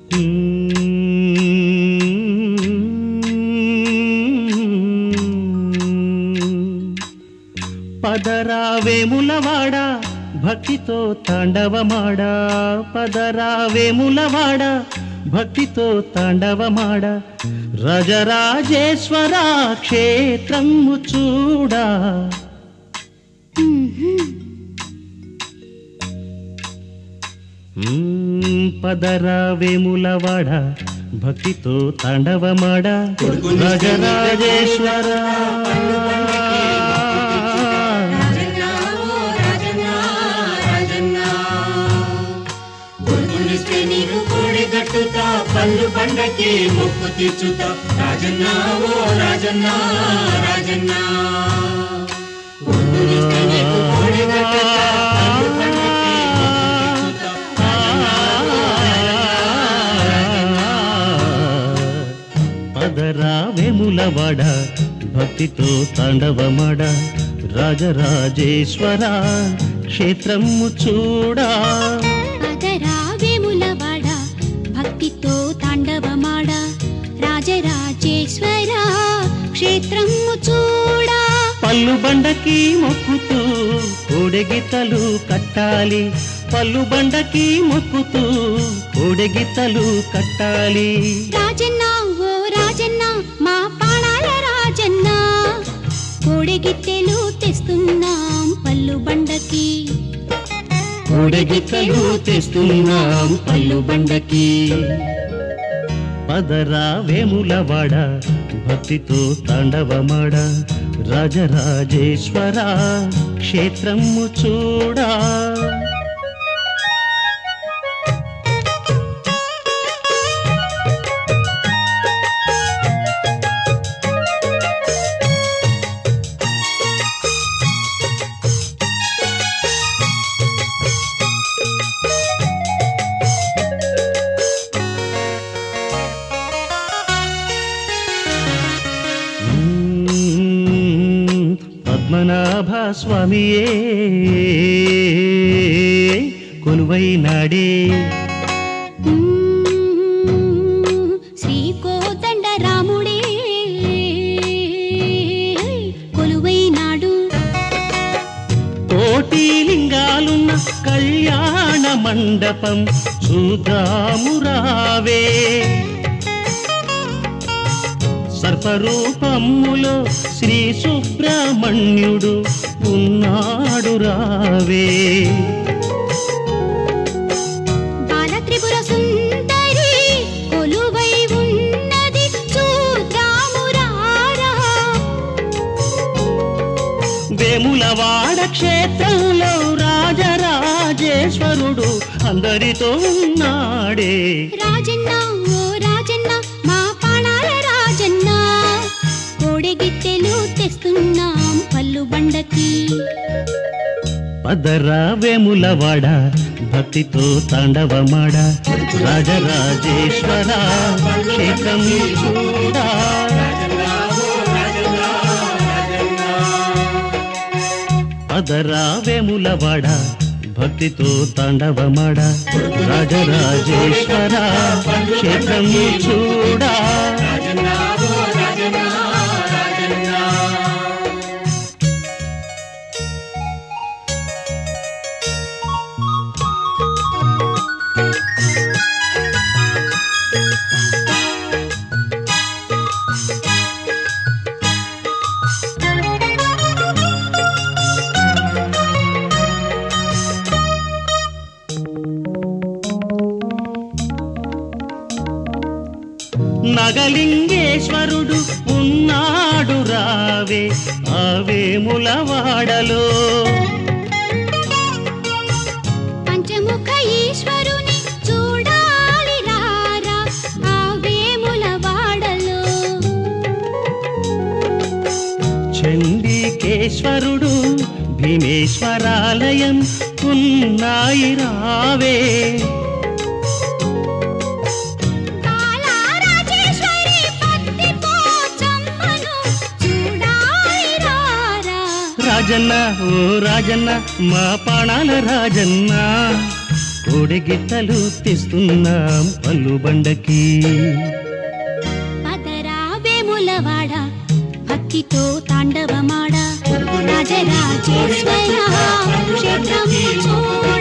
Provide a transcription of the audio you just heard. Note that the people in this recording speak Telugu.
పదరావేములవాడ భక్తితో తాండవమాడ పదరావేములవాడ భక్తితో తాండవమాడ రజరాజేశ్వర క్షేత్రము చూడా మ్మ్, పదరావేములవాడ భక్తితో తాండవమాడ రజరాజేశ్వర కొడుకునిస్తే నీకు కోడి గట్టుతా పళ్ళు పండకి మొక్కు తీర్చుతా రాజన్న ఓ రాజన్న రాజన్న కొడుకునిస్తే నీకు కోడి గట్టుతా పళ్ళు పండకి మొక్కు తీర్చుతా పదరావేములవాడ భక్తితో తాండవమాడ రాజరాజేశ్వర క్షేత్రము చూడా పదరావేములవాడ భక్తితో తాండవమాడ రాజరాజేశ్వర క్షేత్రము చూడా పల్లు బండకి మొక్కుతూ కోడెగిత్తలు కట్టాలి పల్లు బండకి మొక్కుతూ కోడెగిత్తలు కట్టాలి రాజన్న ఓ రాజన్న మా పాణాల రాజన్న కోడెగిత్తెలు తెస్తున్నాం పల్లు బండకి కోడెగిత్తలు తెస్తున్నాం పల్లు బండకి పదరా వేములవాడ భక్తితో తాండవమాడ రాజరాజేశ్వర క్షేత్రము చూడా మ్మ్. పద్మనాభ స్వామియే కొలువైనాడే మ్మ్. శ్రీ కోదండ రాముడే కొలువైనాడు కోటి లింగాలున్న కళ్యాణ మండపం చూద్దాము రావే సర్పరూపములో శ్రీ సుబ్రహ్మణ్యుడు ఉన్నాడు రావే బాల త్రిపుర సుందరి కొలువై ఉన్నది చూద్దాము రారా వేములవాడ క్షేత్రంలో రాజరాజేశ్వరుడు అందరితో ఉన్నాడే రాజన్న ఓ రాజన్న మా పాణాల రాజన్న కోడెగిత్తెలు తెస్తున్నాం పల్లు బండకి పదరా వేములవాడ భక్తితో తాండవమాడ రాజరాజేశ్వర క్షేత్రం చూడా పదరా వేములవాడ భక్తితో తాండవమాడ రాజరాజేశ్వర క్షేత్రం చూడా నగలింగేశ్వరుడు ఉన్నాడు రావే ఆవేములవాడలో పంచముఖ ఈశ్వరుని చూడాలి రారా ఆ వేముల వాడలో చండికేశ్వరుడు భీమేశ్వరాలయం ఉన్నాయి రావే కాళరాజేశ్వరి పత్తి పోచమ్మను చూడాలి రారా రాజన్న ఓ రాజన్న మా పాణాల రాజన్న కోడెగిత్తలు తెస్తున్నాం పల్లు బండకి పదరా వేములవాడ భక్తితో తాండవమాడ రాజరాజేశ్వర క్షేత్రము చూడ